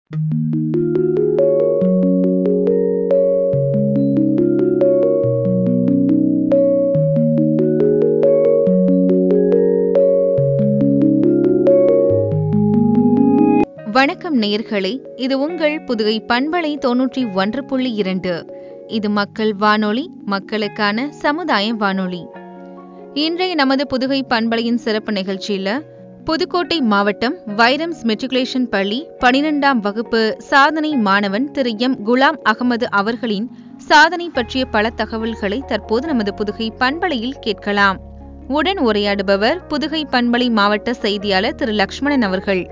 வணக்கம் நேயர்களே இது உங்கள் புதுகை பண்பலை தொன்னூற்றி ஒன்று புள்ளி இரண்டு இது மக்கள் வானொலி மக்களுக்கான சமுதாய வானொலி இன்றைய நமது புதுகை பண்பலையின் சிறப்பு நிகழ்ச்சியில புதுக்கோட்டை மாவட்டம் வைரம்ஸ் மெட்ரிகுலேஷன் பள்ளி பனிரெண்டாம் வகுப்பு சாதனை மாணவன் திரு எம் குலாம் அகமது அவர்களின் சாதனை பற்றிய பல தகவல்களை தற்போது நமது புதுகை பண்பலையில் கேட்கலாம் உடன் உரையாடுபவர் புதுகை பண்பலை மாவட்ட செய்தியாளர் திரு லக்ஷ்மணன் அவர்கள்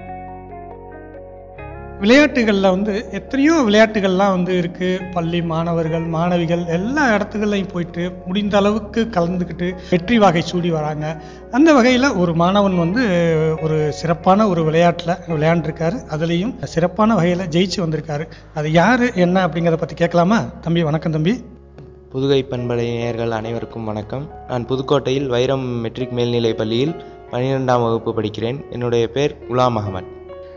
விளையாட்டுகளில் வந்து எத்தனையோ விளையாட்டுகள்லாம் வந்து இருக்குது பள்ளி மாணவர்கள் மாணவிகள் எல்லா இடத்துகள்லையும் போயிட்டு முடிந்த அளவுக்கு கலந்துக்கிட்டு வெற்றி வகை சூடி வராங்க அந்த வகையில் ஒரு மாணவன் வந்து ஒரு சிறப்பான ஒரு விளையாட்டில் விளையாண்டுருக்காரு அதுலேயும் சிறப்பான வகையில் ஜெயிச்சு வந்திருக்காரு அது யார் என்ன அப்படிங்கிறத பற்றி கேட்கலாமா தம்பி வணக்கம் தம்பி புதுகை பண்பலை நேயர்கள் அனைவருக்கும் வணக்கம் நான் புதுக்கோட்டையில் வைரம் மெட்ரிக் மேல்நிலைப் பள்ளியில் பன்னிரெண்டாம் வகுப்பு படிக்கிறேன் என்னுடைய பேர் குலாம் அகமது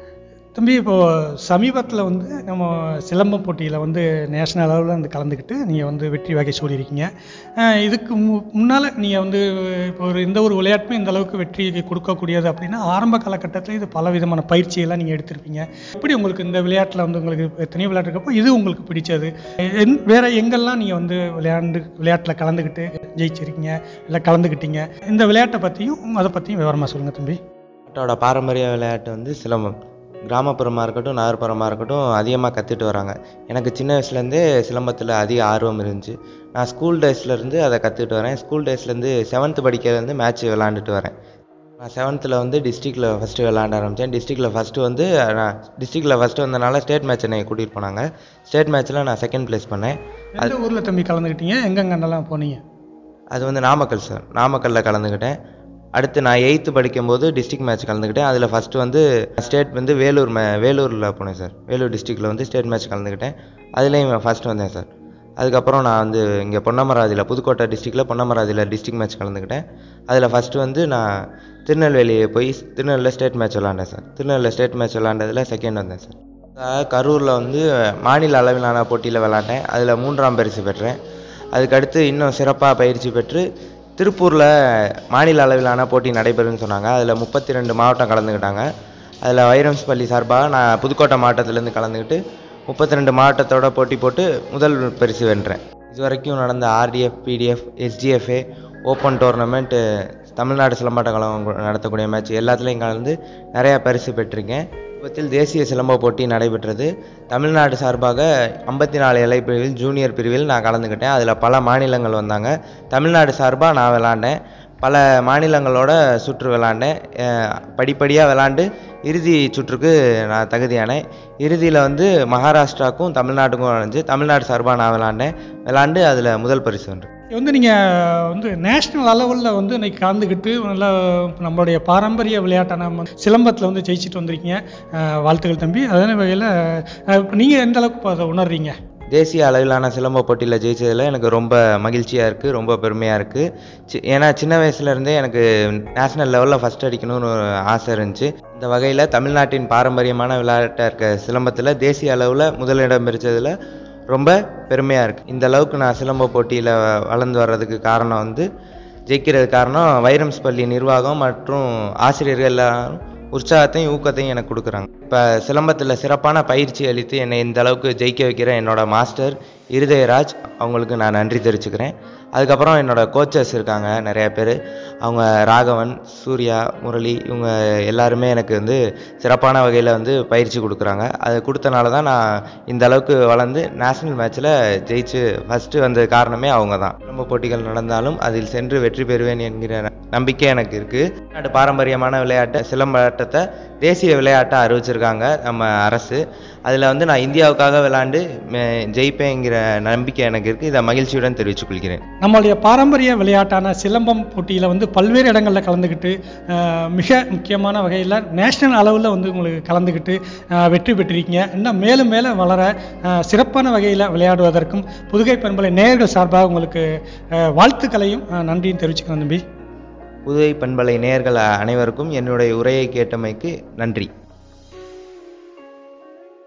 தம்பி இப்போது சமீபத்தில் வந்து நம்ம சிலம்பம் போட்டியில் வந்து நேஷனல் அளவில் வந்து கலந்துக்கிட்டு நீங்கள் வந்து வெற்றி வகை சூடியிருக்கீங்க அஹ் இதுக்கு மு முன்னால் நீங்கள் வந்து இப்போ ஒரு எந்த ஒரு விளையாட்டுமே இந்த அளவுக்கு வெற்றி கொடுக்கக்கூடியது அப்படின்னா ஆரம்ப காலகட்டத்தில் இது பல விதமான பயிற்சியெல்லாம் நீங்கள் எடுத்திருப்பீங்க எப்படி உங்களுக்கு இந்த விளையாட்டில் வந்து உங்களுக்கு எத்தனையோ விளையாட்டு இருக்கப்போ இது உங்களுக்கு பிடிச்சது எந் வேறு எங்கெல்லாம் நீங்கள் வந்து விளையாண்டு விளையாட்டில் கலந்துக்கிட்டு ஜெயிச்சிருக்கீங்க இல்லை கலந்துக்கிட்டீங்க இந்த விளையாட்டை பற்றியும் அதை பற்றியும் விவரமாக சொல்லுங்கள் தம்பி நாட்டோட பாரம்பரிய விளையாட்டு வந்து சிலம்பம் கிராமப்புறமாக இருக்கட்டும் நகர்ப்புறமாக இருக்கட்டும் அதிகமாக கற்றுட்டு வராங்க எனக்கு சின்ன வயசுலேருந்தே சிலம்பத்தில் அதிக ஆர்வம் இருந்துச்சு நான் ஸ்கூல் டேஸ்லேருந்து அதை கற்றுக்கிட்டு வரேன் ஸ்கூல் டேஸ்லேருந்து செவன்த்து படிக்கிறதுலேருந்து மேட்ச் விளாண்டுட்டு வரேன் நான் செவன்த்தில் வந்து டிஸ்ட்ரிக்டில் ஃபஸ்ட்டு விளாண்ட ஆரம்பித்தேன் டிஸ்ட்ரிக்டில் ஃபஸ்ட்டு வந்து நான் டிஸ்ட்ரிக்டில் ஃபஸ்ட்டு வந்தனால ஸ்டேட் மேட்ச் என்னை கூட்டிகிட்டு போனாங்க ஸ்டேட் மேட்ச்சில் நான் செகண்ட் ப்ளேஸ் பண்ணேன் எந்த ஊரில் தம்பி கலந்துக்கிட்டீங்க எங்கெங்கென்னலாம் போனீங்க அது வந்து நாமக்கல் சார் நாமக்கல்லில் கலந்துக்கிட்டேன் அடுத்து நான் எயித்து படிக்கும்போது டிஸ்ட்ரிக்ட் மேட்ச் கலந்துக்கிட்டேன் அதில் ஃபஸ்ட்டு வந்து ஸ்டேட் வந்து வேலூர் மே வேலூரில் போனேன் சார் வேலூர் டிஸ்ட்ரிக்டில் வந்து ஸ்டேட் மேட்ச் கலந்துக்கிட்டேன் அதுலேயும் ஃபஸ்ட்டு வந்தேன் சார் அதுக்கப்புறம் நான் வந்து இங்கே பொன்னமராதியில் புதுக்கோட்டை டிஸ்ட்ரிக்டில் பொன்னமராதியில் டிஸ்ட்ரிக்ட் மேட்ச் கலந்துக்கிட்டேன் அதில் ஃபஸ்ட்டு வந்து நான் திருநெல்வேலி போய் திருநெல்வேலியில் ஸ்டேட் மேட்ச் விளாண்டேன் சார் திருநெல்வேலியில் ஸ்டேட் மேட்ச் விளாண்டதில் செகண்ட் வந்தேன் சார் நான் கரூரில் வந்து மாநில அளவிலான போட்டியில் விளாண்டேன் அதில் மூன்றாம் பரிசு பெற்றேன் அதுக்கடுத்து இன்னும் சிறப்பாக பயிற்சி பெற்று திருப்பூரில் மாநில அளவிலான போட்டி நடைபெறும்னு சொன்னாங்க அதில் முப்பத்தி ரெண்டு மாவட்டம் கலந்துக்கிட்டாங்க அதில் வைரம்ஸ் பள்ளி சார்பாக நான் புதுக்கோட்டை மாவட்டத்திலேருந்து கலந்துக்கிட்டு முப்பத்தி ரெண்டு மாவட்டத்தோட போட்டி போட்டு முதல் பரிசு வென்றேன் இது வரைக்கும் நடந்த RDF PDF SDFA open tournament Tamil Nadu சிலம்பாட்ட கழகம் நடத்தக்கூடிய மேட்ச் எல்லாத்துலேயும் கலந்து நிறையா பரிசு பெற்றிருக்கேன் சமீபத்தில் தேசிய சிலம்ப போட்டி நடைபெற்றது தமிழ்நாடு சார்பாக ஐம்பத்தி நாலு இலை பிரிவில் ஜூனியர் பிரிவில் நான் கலந்துக்கிட்டேன் அதில் பல மாநிலங்கள் வந்தாங்க தமிழ்நாடு சார்பாக நான் விளாண்டேன் பல மாநிலங்களோட சுற்று விளாண்டேன் படிப்படியாக விளாண்டு இறுதி சுற்றுக்கு நான் தகுதியானேன் இறுதியில் வந்து மகாராஷ்டிராவுக்கும் தமிழ்நாட்டுக்கும் விளைஞ்சு தமிழ்நாடு சார்பாக நான் விளாண்டேன் விளாண்டு அதில் முதல் பரிசு வென்றேன் வந்து நீங்கள் வந்து நேஷ்னல் அளவில் வந்து இன்னைக்கு கலந்துக்கிட்டு நல்லா நம்மளுடைய பாரம்பரிய விளையாட்டான நம்ம சிலம்பத்தில் வந்து ஜெயிச்சுட்டு வந்திருக்கீங்க அஹ் வாழ்த்துக்கள் தம்பி அதே வகையில் நீங்கள் எந்த அளவுக்கு இப்போ அதை உணர்றீங்க தேசிய அளவிலான சிலம்ப போட்டியில் ஜெயிச்சதில் எனக்கு ரொம்ப மகிழ்ச்சியாக இருக்குது ரொம்ப பெருமையாக இருக்குது சி ஏன்னா சின்ன வயசுலேருந்தே எனக்கு நேஷ்னல் லெவலில் ஃபஸ்ட் அடிக்கணும்னு ஒரு ஆசை இருந்துச்சு இந்த வகையில் தமிழ்நாட்டின் பாரம்பரியமான விளையாட்டாக இருக்க சிலம்பத்தில் தேசிய அளவில் முதலிடம் பிடிச்சதில் ரொம்ப பெருமையாக இருக்குது இந்த அளவுக்கு நான் சிலம்ப போட்டியில் வளர்ந்து வர்றதுக்கு காரணம் வந்து ஜெயிக்கிறது காரணம் வைரம்ஸ் பள்ளி நிர்வாகம் மற்றும் ஆசிரியர்கள் எல்லாரும் உற்சாகத்தையும் ஊக்கத்தையும் எனக்கு கொடுக்குறாங்க இப்போ சிலம்பத்தில் சிறப்பான பயிற்சி அளித்து என்னை இந்த அளவுக்கு ஜெயிக்க வைக்கிற என்னோட மாஸ்டர் இருதயராஜ் அவங்களுக்கு நான் நன்றி தெரிவிச்சுக்கிறேன் அதுக்கப்புறம் என்னோட கோச்சஸ் இருக்காங்க நிறைய பேர் அவங்க ராகவன் சூர்யா முரளி இவங்க எல்லாருமே எனக்கு வந்து சிறப்பான வகையில் வந்து பயிற்சி கொடுக்குறாங்க அது கொடுத்தனால தான் நான் இந்த அளவுக்கு வளர்ந்து நேஷ்னல் மேட்ச்சில் ஜெயிச்சு ஃபஸ்ட்டு வந்த காரணமே அவங்க தான் சிலம்ப போட்டிகள் நடந்தாலும் அதில் சென்று வெற்றி பெறுவேன் என்கிற நம்பிக்கை எனக்கு இருக்குது நாட்டு பாரம்பரியமான விளையாட்டை சிலம்பாட்டத்தை தேசிய விளையாட்டாக அறிவிச்சிருக்காங்க நம்ம அரசு அதில் வந்து நான் இந்தியாவுக்காக விளையாண்டு ஜெயிப்பேங்கிற நம்பிக்கை எனக்கு இருக்குது இதை மகிழ்ச்சியுடன் தெரிவித்துக் கொள்கிறேன் நம்மளுடைய பாரம்பரிய விளையாட்டான சிலம்பம் போட்டியில் வந்து பல்வேறு இடங்களில் கலந்துக்கிட்டு அஹ், மிக முக்கியமான வகையில் நேஷனல் அளவில் வந்து உங்களுக்கு கலந்துக்கிட்டு அஹ், வெற்றி பெற்றிருக்கீங்க இன்னும் மேலும் மேலும் வளர அஹ், சிறப்பான வகையில் விளையாடுவதற்கும் புதுகை பண்பலை நேயர்கள் சார்பாக உங்களுக்கு அஹ், வாழ்த்துக்களையும் அஹ், நன்றியும் தெரிவிச்சுக்கிறேன் தம்பி புதுவை பண்பலை நேயர்கள் அனைவருக்கும் என்னுடைய உரையை கேட்டமைக்கு நன்றி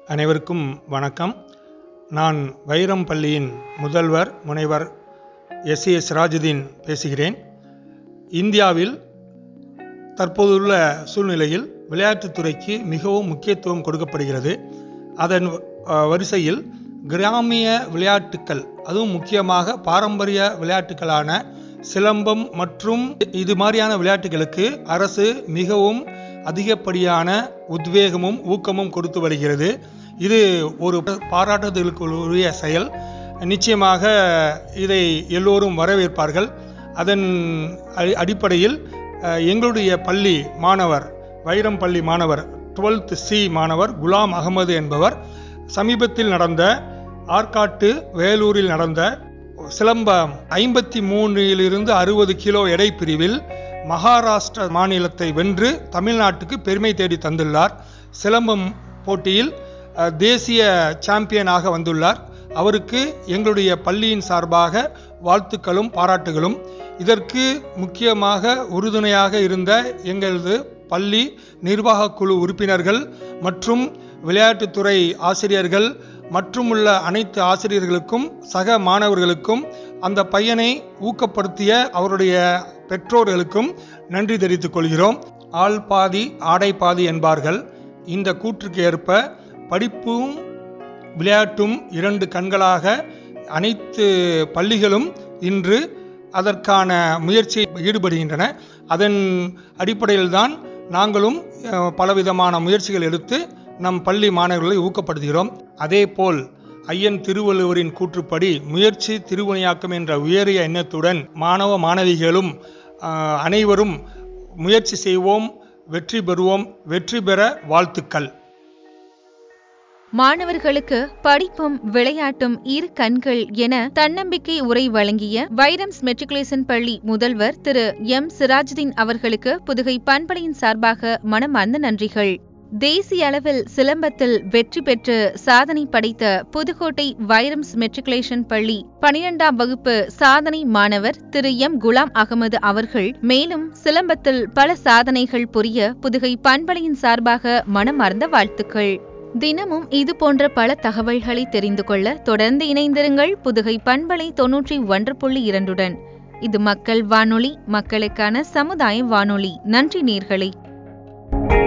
அனைவருக்கும் வணக்கம் நான் வைரம் பள்ளியின் முதல்வர் முனைவர் எஸ் எஸ் ராஜுதீன் பேசுகிறேன் இந்தியாவில் தற்போதுள்ள சூழ்நிலையில் விளையாட்டுத்துறைக்கு மிகவும் முக்கியத்துவம் கொடுக்கப்படுகிறது அதன் அஹ், வரிசையில் கிராமிய விளையாட்டுக்கள் அதுவும் முக்கியமாக பாரம்பரிய விளையாட்டுகளான சிலம்பம் மற்றும் இது மாதிரியான விளையாட்டுகளுக்கு அரசு மிகவும் அதிகப்படியான உத்வேகமும் ஊக்கமும் கொடுத்து வருகிறது இது ஒரு பாராட்டுதலுக்குரிய செயல் நிச்சயமாக இதை எல்லோரும் வரவேற்பார்கள் அதன் அடி- அடிப்படையில் அஹ், எங்களுடைய பள்ளி மாணவர் வைரம் பள்ளி மாணவர் 12th சி மாணவர் குலாம் அகமது என்பவர் சமீபத்தில் நடந்த ஆற்காட்டு வேலூரில் நடந்த சிலம்பம் ஐம்பத்தி மூன்றிலிருந்து அறுபது கிலோ எடை பிரிவில் மகாராஷ்டிர மாநிலத்தை வென்று தமிழ்நாட்டுக்கு பெருமை தேடி தந்துள்ளார் சிலம்பம் போட்டியில் அஹ், தேசிய சாம்பியனாக வந்துள்ளார் அவருக்கு எங்களுடைய பள்ளியின் சார்பாக வாழ்த்துக்களும் பாராட்டுகளும் இதற்கு முக்கியமாக உறுதுணையாக இருந்த எங்களது பள்ளி நிர்வாகக் குழு உறுப்பினர்கள் மற்றும் விளையாட்டுத்துறை ஆசிரியர்கள் மற்றும் உள்ள அனைத்து ஆசிரியர்களுக்கும் சக மாணவர்களுக்கும் அந்த பையனை ஊக்கப்படுத்திய அவருடைய பெற்றோர்களுக்கும் நன்றி தெரிவித்துக் கொள்கிறோம் ஆள் பாதி ஆடை பாதி என்பார்கள் இந்த கூற்றுக்கு ஏற்ப படிப்பும் விளையாட்டும் இரண்டு கண்களாக அனைத்து பள்ளிகளும் இன்று அதற்கான முயற்சியில் ஈடுபடுகின்றன அதன் அடிப்படையில்தான் நாங்களும் அஹ், பலவிதமான முயற்சிகள் எடுத்து நம் பள்ளி மாணவர்களை ஊக்கப்படுத்துகிறோம் அதேபோல் ஐயன் திருவள்ளுவரின் கூற்றுப்படி முயற்சி திருவினையாக்கம் என்ற உயரிய எண்ணத்துடன் மாணவ மாணவிகளும் அஹ், அனைவரும் முயற்சி செய்வோம் வெற்றி பெறுவோம் வெற்றி பெற வாழ்த்துக்கள் மாணவர்களுக்கு படிப்பும் விளையாட்டும் இரு கண்கள் என தன்னம்பிக்கை உரை வழங்கிய வைரம்ஸ் மெட்ரிகுலேஷன் பள்ளி முதல்வர் திரு எம் சிராஜுதீன் அவர்களுக்கு புதுகை பண்பலையின் சார்பாக மனமார்ந்த நன்றிகள் தேசிய அளவில் சிலம்பத்தில் வெற்றி பெற்று சாதனை படைத்த புதுக்கோட்டை வைரம்ஸ் மெட்ரிகுலேஷன் பள்ளி பனிரெண்டாம் வகுப்பு சாதனை மாணவர் திரு எம் குலாம் அகமது அவர்கள் மேலும் சிலம்பத்தில் பல சாதனைகள் புரிய புதுகை பண்பலையின் சார்பாக மனமார்ந்த வாழ்த்துக்கள் தினமும் இது போன்ற பல தகவல்களை தெரிந்து கொள்ள தொடர்ந்து இணைந்திருங்கள் புதுகை பண்பலை தொன்னூற்றி ஒன்று புள்ளி இரண்டுடன் இது மக்கள் வானொலி மக்களுக்கான சமுதாய வானொலி நன்றி நேர்களே